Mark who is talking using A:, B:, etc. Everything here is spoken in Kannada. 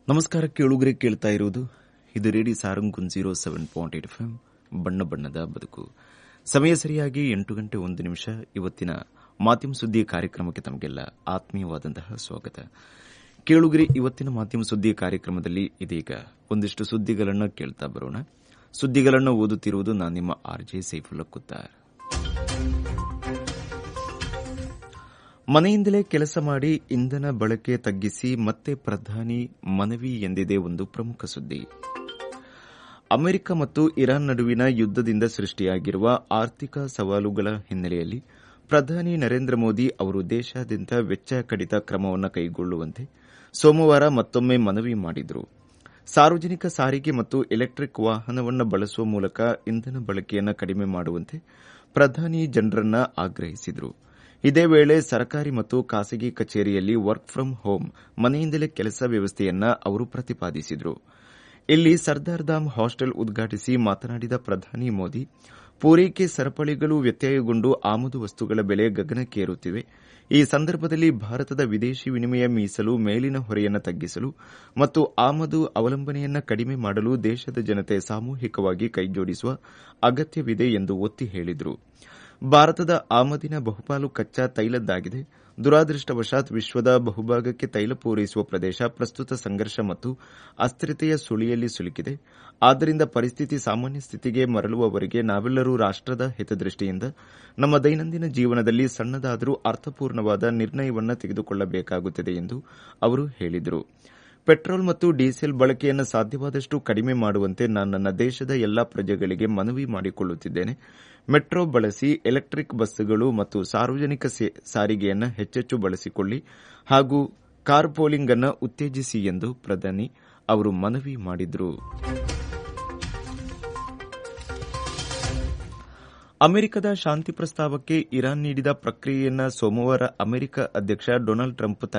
A: ನಮಸ್ಕಾರ ಕೇಳುಗರೆ ಕೇಳ್ತಾ ಇರುವುದು ಇದು ರೇಡಿ ಸಾರಂಗುನ್ zero seven point eight F ಬಣ್ಣ ಬಣ್ಣದ ಬದುಕು ಸಮಯ ಸರಿಯಾಗಿ ಎಂಟು ಗಂಟೆ ಒಂದು ನಿಮಿಷ ಇವತ್ತಿನ ಮಾಧ್ಯಮ ಸುದ್ದಿ ಕಾರ್ಯಕ್ರಮಕ್ಕೆ ತಮಗೆಲ್ಲ ಆತ್ಮೀಯವಾದಂತಹ ಸ್ವಾಗತ ಕೇಳುಗರೆ ಇವತ್ತಿನ ಮಾಧ್ಯಮ ಸುದ್ದಿ ಕಾರ್ಯಕ್ರಮದಲ್ಲಿ ಇದೀಗ ಒಂದಿಷ್ಟು ಸುದ್ದಿಗಳನ್ನು ಕೇಳ್ತಾ ಬರೋಣ ಸುದ್ದಿಗಳನ್ನು ಓದುತ್ತಿರುವುದು ನಾನು ನಿಮ್ಮ ಆರ್ ಜೆ ಸೈಫುಲ್ಲ ಕುತ್ತಾರ್ ಮನೆಯಿಂದಲೇ ಕೆಲಸ ಮಾಡಿ ಇಂಧನ ಬಳಕೆ ತಗ್ಗಿಸಿ ಮತ್ತೆ ಪ್ರಧಾನಿ ಮನವಿ ಎಂದಿದೆ ಒಂದು ಪ್ರಮುಖ ಸುದ್ದಿ ಅಮೆರಿಕ ಮತ್ತು ಇರಾನ್ ನಡುವಿನ ಯುದ್ದದಿಂದ ಸೃಷ್ಟಿಯಾಗಿರುವ ಆರ್ಥಿಕ ಸವಾಲುಗಳ ಹಿನ್ನೆಲೆಯಲ್ಲಿ ಪ್ರಧಾನಿ ನರೇಂದ್ರ ಮೋದಿ ಅವರು ದೇಶಾದ್ಯಂತ ವೆಚ್ಚ ಕಡಿತ ಕ್ರಮವನ್ನು ಕೈಗೊಳ್ಳುವಂತೆ ಸೋಮವಾರ ಮತ್ತೊಮ್ಮೆ ಮನವಿ ಮಾಡಿದರು ಸಾರ್ವಜನಿಕ ಸಾರಿಗೆ ಮತ್ತು ಎಲೆಕ್ಟ್ರಿಕ್ ವಾಹನವನ್ನು ಬಳಸುವ ಮೂಲಕ ಇಂಧನ ಬಳಕೆಯನ್ನು ಕಡಿಮೆ ಮಾಡುವಂತೆ ಪ್ರಧಾನಿ ಜನರನ್ನ ಆಗ್ರಹಿಸಿದರು ಇದೇ ವೇಳೆ ಸರ್ಕಾರಿ ಮತ್ತು ಖಾಸಗಿ ಕಚೇರಿಯಲ್ಲಿ ವರ್ಕ್ ಫ್ರಂ ಹೋಮ್ ಮನೆಯಿಂದಲೇ ಕೆಲಸ ವ್ಯವಸ್ಥೆಯನ್ನ ಅವರು ಪ್ರತಿಪಾದಿಸಿದರು ಇಲ್ಲಿ ಸರ್ದಾರ್ ಧಾಮ್ ಹಾಸ್ಟೆಲ್ ಉದ್ಘಾಟಿಸಿ ಮಾತನಾಡಿದ ಪ್ರಧಾನಿ ಮೋದಿ ಪೂರೈಕೆ ಸರಪಳಿಗಳು ವ್ಯತ್ಯಯಗೊಂಡು ಆಮದು ವಸ್ತುಗಳ ಬೆಲೆ ಗಗನಕ್ಕೇರುತ್ತಿವೆ ಈ ಸಂದರ್ಭದಲ್ಲಿ ಭಾರತದ ವಿದೇಶಿ ವಿನಿಮಯ ಮೀಸಲು ಮೇಲಿನ ಹೊರೆಯನ್ನು ತಗ್ಗಿಸಲು ಮತ್ತು ಆಮದು ಅವಲಂಬನೆಯನ್ನು ಕಡಿಮೆ ಮಾಡಲು ದೇಶದ ಜನತೆ ಸಾಮೂಹಿಕವಾಗಿ ಕೈಜೋಡಿಸುವ ಅಗತ್ಯವಿದೆ ಎಂದು ಒತ್ತಿ ಹೇಳಿದರು ಭಾರತದ ಆಮದಿನ ಬಹುಪಾಲು ಕಚ್ಚಾ ತೈಲದ್ದಾಗಿದೆ ದುರಾದೃಷ್ಟವಶಾತ್ ವಿಶ್ವದ ಬಹುಭಾಗಕ್ಕೆ ತೈಲ ಪೂರೈಸುವ ಪ್ರದೇಶ ಪ್ರಸ್ತುತ ಸಂಘರ್ಷ ಮತ್ತು ಅಸ್ಥಿರತೆಯ ಸುಳಿಯಲ್ಲಿ ಸಿಲುಕಿದೆ ಆದ್ದರಿಂದ ಪರಿಸ್ಥಿತಿ ಸಾಮಾನ್ಯ ಸ್ಥಿತಿಗೆ ಮರಳುವವರೆಗೆ ನಾವೆಲ್ಲರೂ ರಾಷ್ಟದ ಹಿತದೃಷ್ಟಿಯಿಂದ ನಮ್ಮ ದೈನಂದಿನ ಜೀವನದಲ್ಲಿ ಸಣ್ಣದಾದರೂ ಅರ್ಥಪೂರ್ಣವಾದ ನಿರ್ಣಯವನ್ನು ತೆಗೆದುಕೊಳ್ಳಬೇಕಾಗುತ್ತದೆ ಎಂದು ಅವರು ಹೇಳಿದರು ಪೆಟ್ರೋಲ್ ಮತ್ತು ಡೀಸೆಲ್ ಬಳಕೆಯನ್ನು ಸಾಧ್ಯವಾದಷ್ಟು ಕಡಿಮೆ ಮಾಡುವಂತೆ ನಾನು ನನ್ನ ದೇಶದ ಎಲ್ಲಾ ಪ್ರಜೆಗಳಿಗೆ ಮನವಿ ಮಾಡಿಕೊಳ್ಳುತ್ತಿದ್ದೇನೆ ಮೆಟ್ರೋ ಬಳಸಿ ಎಲೆಕ್ಟ್ರಿಕ್ ಬಸ್ಗಳು ಮತ್ತು ಸಾರ್ವಜನಿಕ ಸಾರಿಗೆಯನ್ನು ಹೆಚ್ಚೆಚ್ಚು ಬಳಸಿಕೊಳ್ಳಿ ಹಾಗೂ ಕಾರ್ ಪೋಲಿಂಗ್ ಅನ್ನು ಉತ್ತೇಜಿಸಿ ಎಂದು ಪ್ರಧಾನಿ ಅವರು ಮನವಿ ಮಾಡಿದರು ಅಮೆರಿಕದ ಶಾಂತಿ ಪ್ರಸ್ತಾವಕ್ಕೆ ಇರಾನ್ ನೀಡಿದ ಪ್ರಕ್ರಿಯೆಯನ್ನು ಸೋಮವಾರ ಅಮೆರಿಕ ಅಧ್ಯಕ್ಷ ಡೊನಾಲ್ಡ್ ಟ್ರಂಪ್